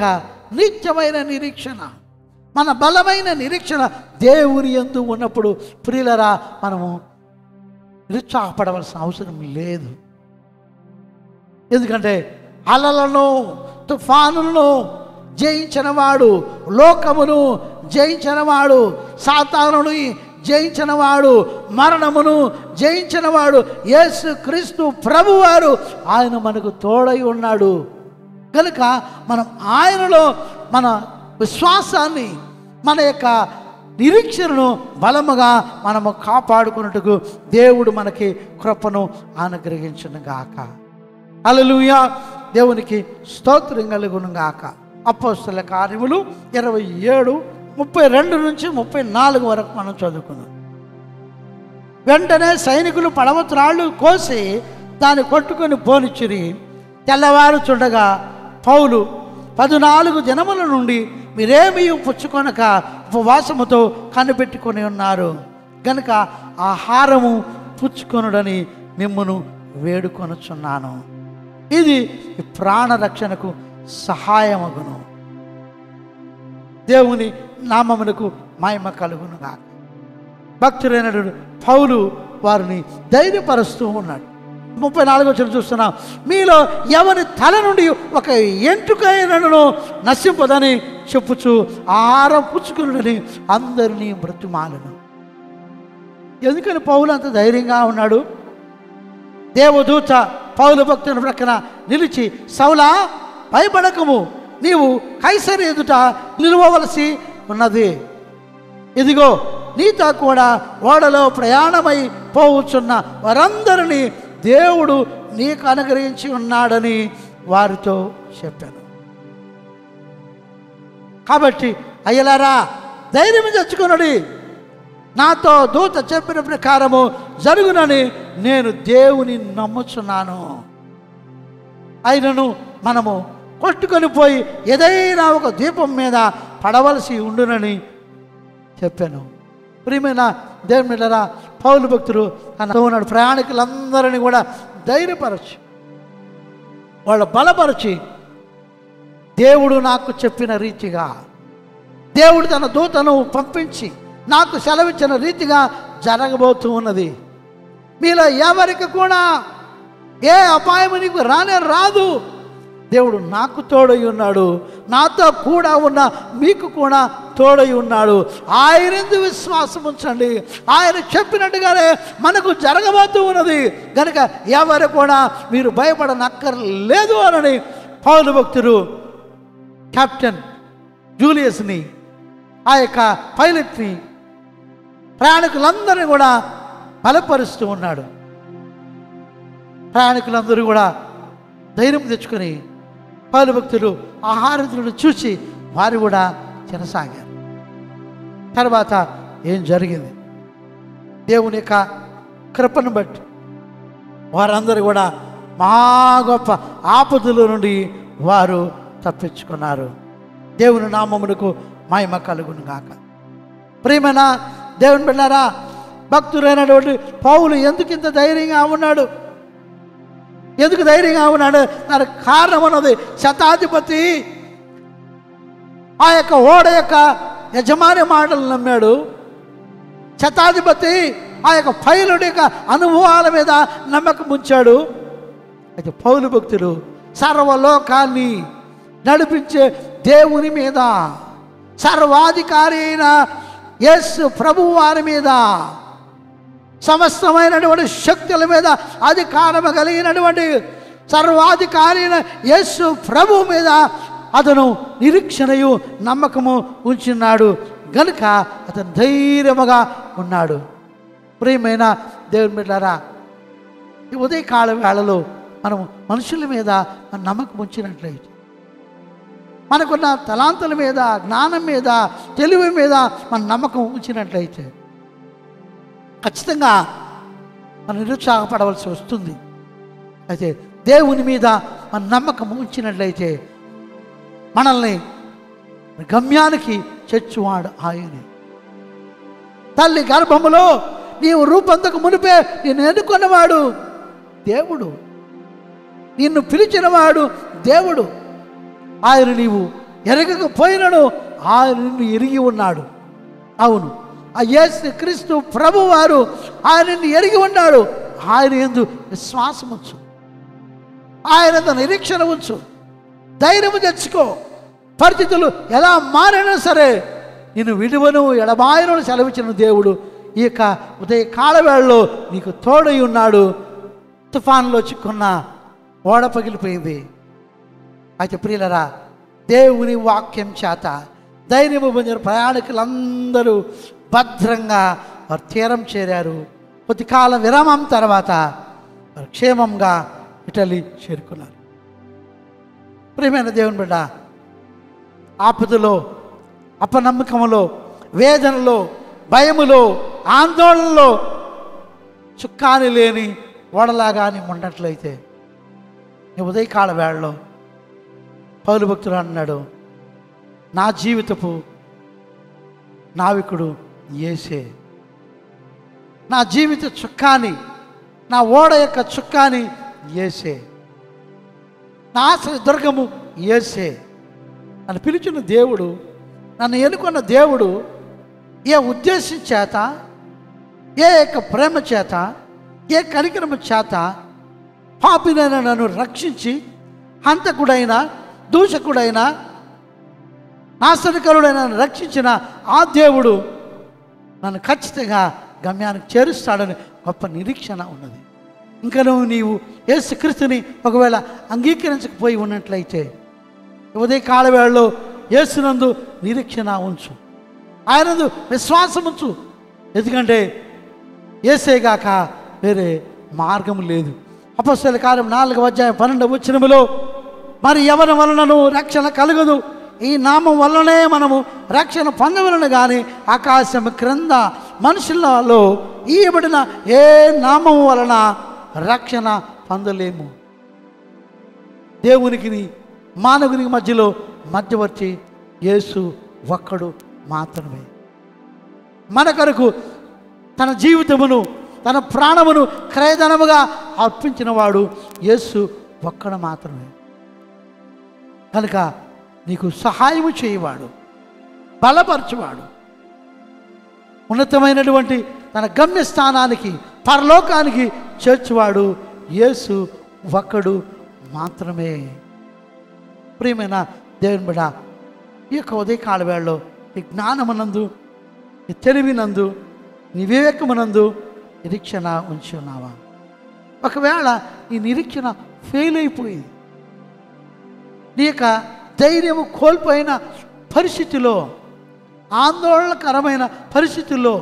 నిత్యమైన నిరీక్షణ మన బలమైన నిరీక్షణ దేవుని ఎందు ఉన్నప్పుడు ప్రియులరా మనము నిరుత్సాహపడవలసిన అవసరం లేదు ఎందుకంటే అలలను తుఫానులను జయించినవాడు లోకమును జయించినవాడు సాతానుని జయించినవాడు మరణమును జయించినవాడు యేసు క్రీస్తు ప్రభువారు ఆయన మనకు తోడై ఉన్నాడు కనుక మనం ఆయనలో మన విశ్వాసాన్ని మన యొక్క నిరీక్షణను బలముగా మనము కాపాడుకున్నట్టుకు దేవుడు మనకి కృపను అనుగ్రహించును గాక అలలుయ దేవునికి స్తోత్రం కలుగును గాక అపోస్తుల కార్యములు ఇరవై ఏడు ముప్పై రెండు నుంచి ముప్పై నాలుగు వరకు మనం చదువుకున్నాం వెంటనే సైనికులు పడవ త్రాళ్ళు కోసి దాన్ని కొట్టుకొని పోనిచ్చిరి తెల్లవారు చూడగా పౌలు పద్నాలుగు దినముల నుండి మీరేమీ పుచ్చుకొనక ఉపవాసముతో కనిపెట్టుకొని ఉన్నారు గనుక ఆహారము పుచ్చుకొనుడని మిమ్మును వేడుకొనుచున్నాను ఇది ఈ ప్రాణరక్షణకు సహాయమగును దేవుని నామమునకు మహిమ కలుగునుగా భక్తుడైనటువంటి పౌలు వారిని ధైర్యపరుస్తూ ఉన్నాడు ముప్పై నాలుగో వచ్చిన చూస్తున్నాం మీలో ఎవరి తల నుండి ఒక ఎంటుకైనను నశింపదని చెప్పుచు ఆహారం పుచ్చుకుని అందరినీ మృత్యుమాలను ఎందుకని పౌలు అంత ధైర్యంగా ఉన్నాడు దేవదూత పౌలు భక్తుని ప్రక్కన నిలిచి సౌలా భయపడకము నీవు కైసరి ఎదుట నిలువవలసి ఉన్నది ఇదిగో నీతో కూడా ఓడలో ప్రయాణమై పోవచ్చున్న వారందరినీ దేవుడు నీకు అనుగ్రహించి ఉన్నాడని వారితో చెప్పాను కాబట్టి అయ్యలారా ధైర్యం తెచ్చుకున్నది నాతో దూత చెప్పిన ప్రకారము జరుగునని నేను దేవుని నమ్ముచున్నాను అయినను మనము కొట్టుకొని పోయి ఏదైనా ఒక దీపం మీద పడవలసి ఉండునని చెప్పాను ప్రియమైన దేవుని బిడ్డలారా, పౌలు భక్తులు తనతో ఉన్న ప్రయాణికులందరినీ కూడా ధైర్యపరచు వాళ్ళ బలపరచి దేవుడు నాకు చెప్పిన రీతిగా దేవుడు తన దూతను పంపించి నాకు సెలవిచ్చిన రీతిగా జరగబోతూ ఉన్నది మీలో ఎవరికి కూడా ఏ అపాయం నీకు రానే రాదు దేవుడు నాకు తోడై ఉన్నాడు నాతో కూడా ఉన్న మీకు కూడా తోడై ఉన్నాడు ఆయన ఎందు విశ్వాసం ఉంచండి ఆయన చెప్పినట్టుగానే మనకు జరగబోతూ ఉన్నది కనుక ఎవరు కూడా మీరు భయపడనక్కర్లేదు అనని పౌలు భక్తుడు కెప్టెన్ జూలియస్ని ఆ యొక్క పైలట్ని ప్రయాణికులందరినీ కూడా బలపరుస్తూ ఉన్నాడు ప్రయాణికులందరూ కూడా ధైర్యం తెచ్చుకొని పలు భక్తులు ఆహారతులను చూసి వారు కూడా తినసాగారు తర్వాత ఏం జరిగింది దేవుని యొక్క కృపను బట్టి వారందరూ కూడా మహా గొప్ప ఆపదల నుండి వారు తప్పించుకున్నారు దేవుని నామమునకు మహిమ కలుగును గాక ప్రియమైన దేవుని బిడ్డారా భక్తులైనటువంటి పౌలు ఎందుకు ఇంత ధైర్యంగా ఉన్నాడు ఎందుకు ధైర్యంగా ఉన్నాడు దానికి కారణం అన్నది శతాధిపతి ఆ యొక్క ఓడ యొక్క యజమాని మాటలు నమ్మాడు శతాధిపతి ఆ యొక్క పైలుడి యొక్క అనుభవాల మీద నమ్మకం ఉంచాడు అయితే పౌలు భక్తులు సర్వలోకాన్ని నడిపించే దేవుని మీద సర్వాధికారి అయిన యేసు ప్రభు వారి మీద సమస్తమైనటువంటి శక్తుల మీద అధికారము కలిగినటువంటి సర్వాధికారి అయిన యేసు ప్రభు మీద అతను నిరీక్షణయు నమ్మకము ఉంచున్నాడు గనుక అతను ధైర్యముగా ఉన్నాడు ప్రియమైన దేవుని బిడ్డారా ఈ ఉదయకాల వేళలో మనము మనుషుల మీద మన నమ్మకం ఉంచినట్లయితే మనకున్న తలాంతుల మీద జ్ఞానం మీద తెలివి మీద మన నమ్మకం ఉంచినట్లయితే ఖచ్చితంగా మనం నిరుత్సాహపడవలసి వస్తుంది అయితే దేవుని మీద మన నమ్మకం ఉంచినట్లయితే మనల్ని గమ్యానికి చెచ్చువాడు ఆయనే తల్లి గర్భములో నీవు రూపంతకు మునిపే నేను ఎన్నుకున్నవాడు దేవుడు నిన్ను పిలిచినవాడు దేవుడు ఆయన నీవు ఎరగకపోయినను ఆయన నిన్ను ఎరిగి ఉన్నాడు అవును ఆ యేసు క్రీస్తు ప్రభు వారు ఆయనని ఎరిగి ఉన్నాడు ఆయన ఎందు విశ్వాసం ఉంచు ఆయన ఎందు నిరీక్షణ ఉంచు ధైర్యము తెచ్చుకో పరిస్థితులు ఎలా మారినా సరే నేను విడువను ఎడబాయను సెలవిచ్చిన దేవుడు ఈ యొక్క ఉదయ కాలవేళలో నీకు తోడై ఉన్నాడు తుఫాన్లో చిక్కున్న ఓడ పగిలిపోయింది అయితే ప్రియులరా దేవుని వాక్యం చేత ధైర్యము పొందిన ప్రయాణికులందరూ భద్రంగా వారు తీరం చేరారు కొద్ది కాలం విరామం తర్వాత వారు క్షేమంగా ఇటలీ చేరుకున్నారు ప్రియమైన దేవుని బిడ్డ ఆపదలో అపనమ్మకములో వేదనలో భయములో ఆందోళనలో చుక్కాని లేని ఓడలాగాని ఉన్నట్లయితే ఈ ఉదయకాల వేళలో పౌలు భక్తుడు అన్నాడు నా జీవితపు నావికుడు ఏసే నా జీవిత చుక్కాని నా ఓడ యొక్క చుక్కాని ఏసే నా ఆశ్రయ దుర్గము ఏసే నన్ను పిలిచిన దేవుడు నన్ను ఎన్నుకున్న దేవుడు ఏ ఉద్దేశం చేత ఏ యొక్క ప్రేమ చేత ఏ కనికరము చేత పాపినైన నన్ను రక్షించి హంతకుడైన దూషకుడైన నాశనకరుడైన నన్ను రక్షించిన ఆ దేవుడు నన్ను ఖచ్చితంగా గమ్యానికి చేరుస్తాడని గొప్ప నిరీక్షణ ఉన్నది ఇంకా నువ్వు నీవు యేసుక్రీస్తుని ఒకవేళ అంగీకరించకపోయి ఉన్నట్లయితే ఉదయ కాలవేళలో యేసునందు నిరీక్షణ ఉంచు ఆయనందు విశ్వాసం ఉంచు ఎందుకంటే ఏసేగాక వేరే మార్గం లేదు అపస్తుల కార్యం నాలుగు అధ్యాయం పన్నెండు వచ్చినములో మరి ఎవరి వలనను రక్షణ కలగదు ఈ నామం వల్లనే మనము రక్షణ పొందవలను కానీ ఆకాశం క్రింద మనుషులలో ఈయబడిన ఏ నామం వలన రక్షణ పొందలేము దేవునికి మానవునికి మధ్యలో మధ్యవర్తి యేసు ఒక్కడు మాత్రమే మన కొరకు తన జీవితమును తన ప్రాణమును క్రయధనముగా అర్పించిన వాడు యేసు ఒక్కడు మాత్రమే కనుక నీకు సహాయము చేయవాడు బలపరచువాడు ఉన్నతమైనటువంటి తన గమ్యస్థానానికి పరలోకానికి చేర్చువాడు యేసు ఒక్కడు మాత్రమే ప్రియమైన దేవుని బిడ ఈ యొక్క ఉదయకాల వేళలో నీ జ్ఞానమునందు నీ తెలివినందు నీ వివేకమునందు నిరీక్షణ ఉంచి ఉన్నావా ఒకవేళ ఈ నిరీక్షణ ఫెయిల్ అయిపోయింది నీ యొక్క ధైర్యము కోల్పోయిన పరిస్థితిలో ఆందోళనకరమైన పరిస్థితుల్లో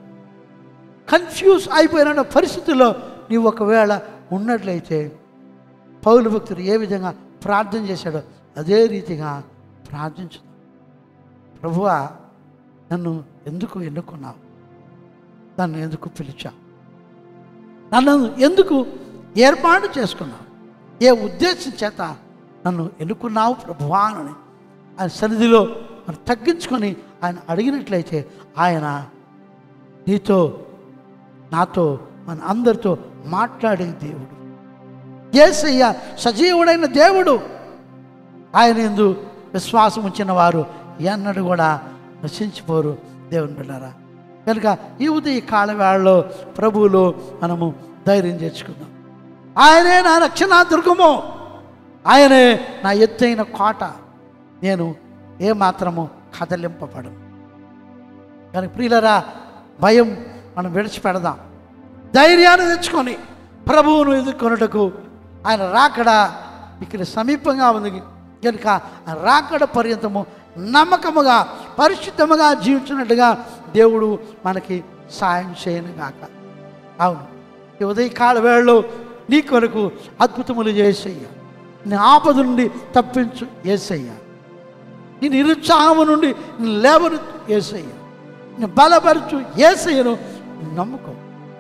కన్ఫ్యూజ్ అయిపోయిన పరిస్థితుల్లో నీవు ఒకవేళ ఉన్నట్లయితే పౌలు భక్తుడు ఏ విధంగా ప్రార్థన చేశాడో అదే రీతిగా ప్రార్థించు ప్రభువా నన్ను ఎందుకు ఎన్నుకున్నావు నన్ను ఎందుకు పిలిచావు నన్ను ఎందుకు ఏర్పాటు చేసుకున్నావు ఏ ఉద్దేశం చేత నన్ను ఎన్నుకున్నావు ప్రభువా అని ఆయన సన్నిధిలో మనం తగ్గించుకొని ఆయన అడిగినట్లయితే ఆయన నీతో నాతో మన అందరితో మాట్లాడే దేవుడు ఏసయ్య సజీవుడైన దేవుడు ఆయన ఎందు విశ్వాసం ఉంచిన వారు ఎన్నడూ కూడా నశించిపోరు దేవుని బిడ్డారా కనుక ఈ ఉదయ కాలవేళలో ప్రభువులో మనము ధైర్యం తెచ్చుకుందాం ఆయనే నా రక్షణ దుర్గము ఆయనే నా ఎత్తైన కోట నేను ఏమాత్రము కదలింపబడను కానీ ప్రియులరా భయం మనం విడిచిపెడదాం ధైర్యాన్ని తెచ్చుకొని ప్రభువును ఎదుర్కొనుటకు ఆయన రాకడ ఇక్కడ సమీపంగా ఉంది కనుక ఆ రాకడ పర్యంతము నమ్మకముగా పరిశుద్ధముగా జీవించినట్టుగా దేవుడు మనకి సాయం చేయను గాక అవును ఈ ఉదయకాల వేళలో నీ కొరకు అద్భుతములు చేసయ్య నీ ఆపద నుండి తప్పించు ఏసయ్యా నీ నిరుత్సాహము నుండి నీ లేవను ఏసయ్య నీ బలపరచు ఏసయ్యను నమ్ముకో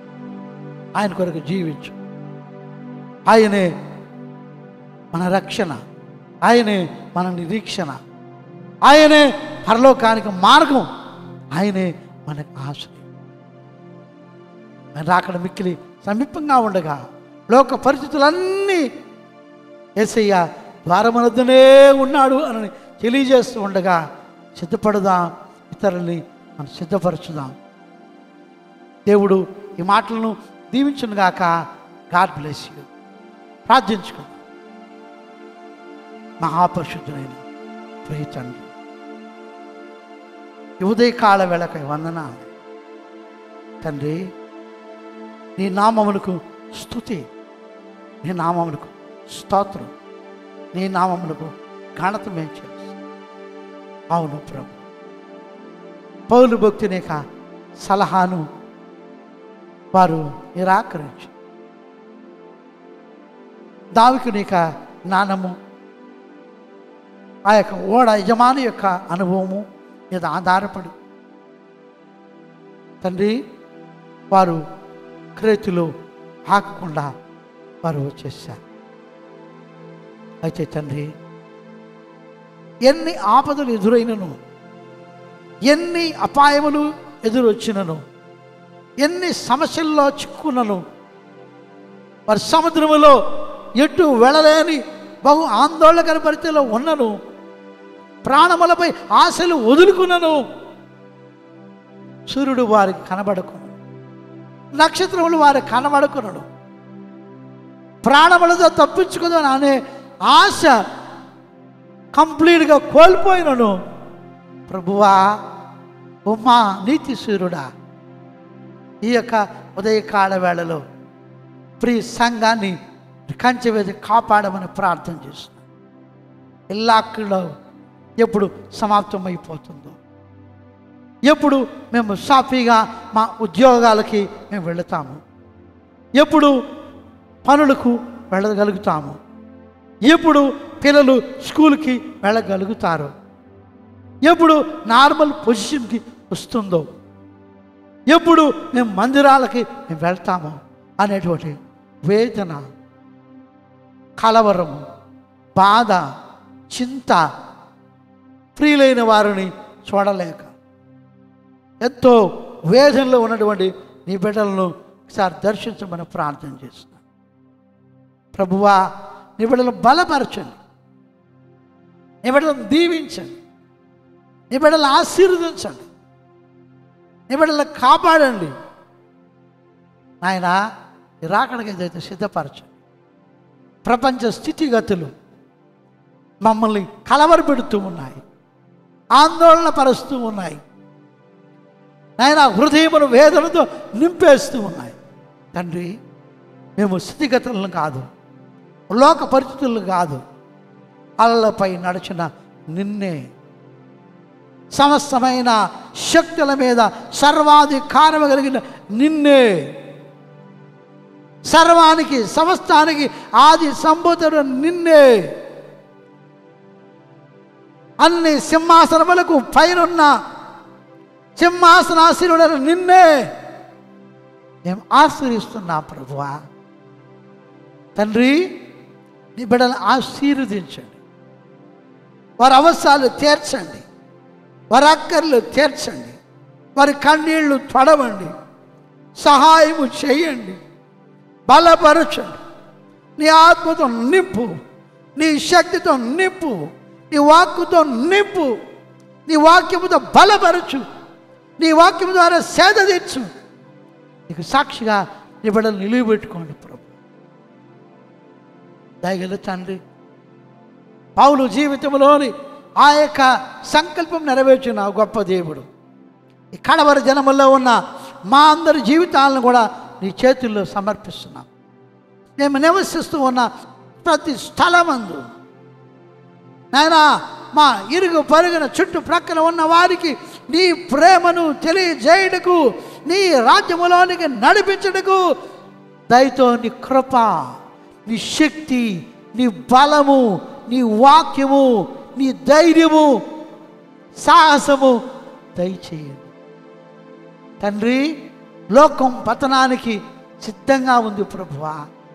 ఆయన కొరకు జీవించు ఆయనే మన రక్షణ ఆయనే మన నిరీక్షణ ఆయనే పరలోకానికి మార్గం ఆయనే మనకు ఆశ్రయం ఆయన రాకడ మిక్కిలి సమీపంగా ఉండగా లోక పరిస్థితులన్నీ ఏసయ్య ద్వారమనొద్దనే ఉన్నాడు అని తెలియజేస్తూ ఉండగా సిద్ధపడదాం ఇతరుల్ని మనం సిద్ధపరచుదాం దేవుడు ఈ మాటలను దీవించునుగాక గాడ్ బ్లెస్ యూ ప్రార్థించుకుందాం మహాపరిశుద్ధుడైన ప్రియ తండ్రి ఈ ఉదయకాల వేళకై వందనాలు తండ్రి నీ నామములకు స్థుతి నీ నామములకు స్తోత్రం నీ నామములకు ఘనత మేము చేస్తాం అవును ప్రభు పౌలు భక్తుని యొక్క సలహాను వారు నిరాకరించి దావికుని యొక్క జ్ఞానము ఆ యొక్క ఓడ యజమాని యొక్క అనుభవము మీద ఆధారపడి తండ్రి వారు క్రేతులు ఆకకుండా వారు వచ్చేసారు అయితే తండ్రి ఎన్ని ఆపదలు ఎదురైనను ఎన్ని అపాయములు ఎదురొచ్చినను ఎన్ని సమస్యల్లో చిక్కునను వారి సముద్రములో ఎటు వెళ్ళలేని బహు ఆందోళనకర పరిస్థితిలో ఉన్నను ప్రాణములపై ఆశలు వదులుకున్నను సూర్యుడు వారికి కనబడకును నక్షత్రములు వారికి కనబడకునడు ప్రాణములతో తప్పించుకుందాం అనే ఆశ కంప్లీట్గా కోల్పోయినను ప్రభువా ఉమ్మా నీతి సూర్యుడా ఈ యొక్క ఉదయకాల వేళలో ప్రియ సంఘాన్ని కంచె వేసి కాపాడమని ప్రార్థన చేస్తున్నాను ఇల్లాక్కులో ఎప్పుడు సమాప్తమైపోతుందో ఎప్పుడు మేము సాఫీగా మా ఉద్యోగాలకి మేము వెళతాము ఎప్పుడు పనులకు వెళ్ళగలుగుతాము ఎప్పుడు పిల్లలు స్కూల్కి వెళ్ళగలుగుతారు ఎప్పుడు నార్మల్ పొజిషన్కి వస్తుందో ఎప్పుడు మేము మందిరాలకి మేము వెళ్తాము అనేటువంటి వేదన కలవరము బాధ చింత ప్రియులైన వారిని చూడలేక ఎంతో వేదనలో ఉన్నటువంటి నీ బిడ్డలను ఒకసారి దర్శించమని ప్రార్థన చేస్తున్నాను ప్రభువా నీ బిడ్డలను బలపరచండి నీ బిడ్డలను దీవించండి నీ బిడ్డలను ఆశీర్వదించండి నీ బిడ్డలను కాపాడండి ఆయన రాకడికి ఏదైతే సిద్ధపరచండి ప్రపంచ స్థితిగతులు మమ్మల్ని కలవరపెడుతూ ఉన్నాయి ఆందోళన పరుస్తూ ఉన్నాయి నాయన హృదయమును వేదనతో నింపేస్తూ ఉన్నాయి తండ్రి మేము స్థితిగతులను కాదు లోక పరిస్థితులను కాదు అలలపై నడిచిన నిన్నే సమస్తమైన శక్తుల మీద సర్వాధికారం కలిగిన నిన్నే సర్వానికి సమస్తానికి ఆది సంబుతుడు నిన్నే అన్ని సింహాసనములకు పైనున్న సింహాసనాశీనుడను నిన్నే మేము ఆశ్రయిస్తున్నా ప్రభువా తండ్రి నీ బిడ్డను ఆశీర్వదించండి వారి అవసరాలు తీర్చండి వారి అక్కర్లు తీర్చండి వారి కన్నీళ్లు తొడవండి సహాయము చేయండి బలపరచండి నీ ఆత్మతో నింపు నీ శక్తితో నింపు నీ వాక్కుతో నింపు నీ వాక్యముతో బలపరచు నీ వాక్యము ద్వారా సేద తీర్చు నీకు సాక్షిగా నీ బిడ్డలు నిలువబెట్టుకోండి ప్రభు దయగల తండ్రి పౌలు జీవితంలోని ఆ యొక్క సంకల్పం నెరవేర్చిన ఆ గొప్ప దేవుడు ఈ కడవరి జనములో ఉన్న మా అందరి జీవితాలను కూడా నీ చేతుల్లో సమర్పిస్తున్నాం మేము నివసిస్తూ ఉన్న ప్రతి స్థలమందు నాయనా మా ఇరుగు పరుగున చుట్టుప్రక్కల ఉన్న వారికి నీ ప్రేమను తెలియజేయటకు నీ రాజ్యములోనికి నడిపించటకు దయతో నీ కృప నీ శక్తి నీ బలము నీ వాక్యము నీ ధైర్యము సాహసము దయచేయండి తండ్రి లోకం పతనానికి సిద్ధంగా ఉంది ప్రభువా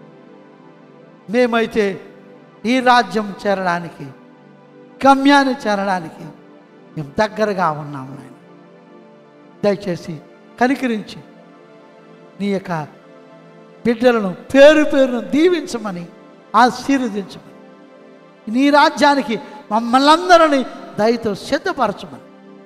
మేమైతే ఈ రాజ్యం చేరడానికి గమ్యాన్ని చేరడానికి మేము దగ్గరగా ఉన్నాము నాయన దయచేసి కనికరించి నీ యొక్క బిడ్డలను పేరు పేరును దీవించమని ఆశీర్వదించమని నీ రాజ్యానికి మమ్మల్ని అందరినీ దయతో సిద్ధపరచమని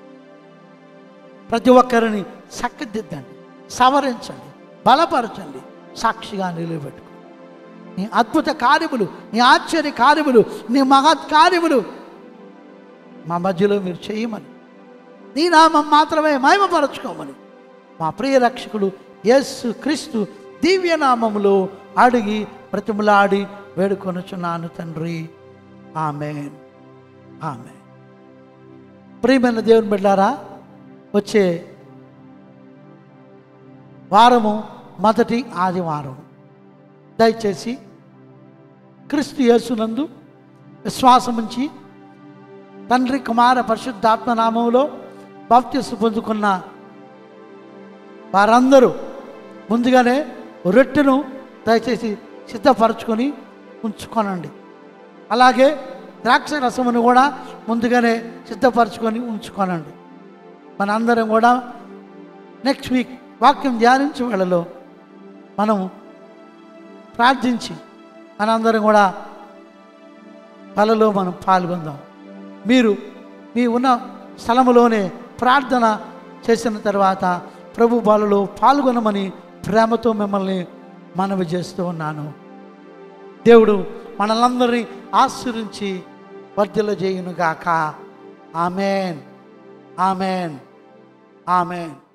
ప్రతి ఒక్కరిని చక్కదిద్దండి సవరించండి బలపరచండి సాక్షిగా నిలబెట్టుకోండి నీ అద్భుత కార్యములు నీ ఆశ్చర్య కార్యములు నీ మహత్ కార్యములు మా మధ్యలో మీరు చేయమని నీ నామం మాత్రమే మహిమపరచుకోమని మా ప్రియ రక్షకుడు యేసు క్రీస్తు దివ్య నామములో అడిగి ప్రతిమలాడి వేడుకొనుచున్నాను తండ్రి ఆమెన్ ఆమె ప్రియమైన దేవుని బిడ్డారా వచ్చే వారము మొదటి ఆదివారం దయచేసి క్రీస్తు యేసునందు విశ్వాసముంచి తండ్రి కుమార పరిశుద్ధాత్మ నామంలో బాప్తిస్సు పొందుకున్న వారందరూ ముందుగానే రొట్టెను దయచేసి సిద్ధపరచుకొని ఉంచుకోనండి అలాగే ద్రాక్ష రసమును కూడా ముందుగానే సిద్ధపరచుకొని ఉంచుకోనండి మనందరం కూడా నెక్స్ట్ వీక్ వాక్యం ధ్యానించే వేళలో మనం ప్రార్థించి మనందరం కూడా కలలో మనం పాల్గొందాం మీరు మీ ఉన్న స్థలములోనే ప్రార్థన చేసిన తర్వాత ప్రభు బాలలో పాల్గొనమని ప్రేమతో మిమ్మల్ని మనవి చేస్తూ ఉన్నాను దేవుడు మనలందరినీ ఆశ్రయించి వర్ధిల్ల చేయునుగాక ఆమెన్ ఆమెన్ ఆమెన్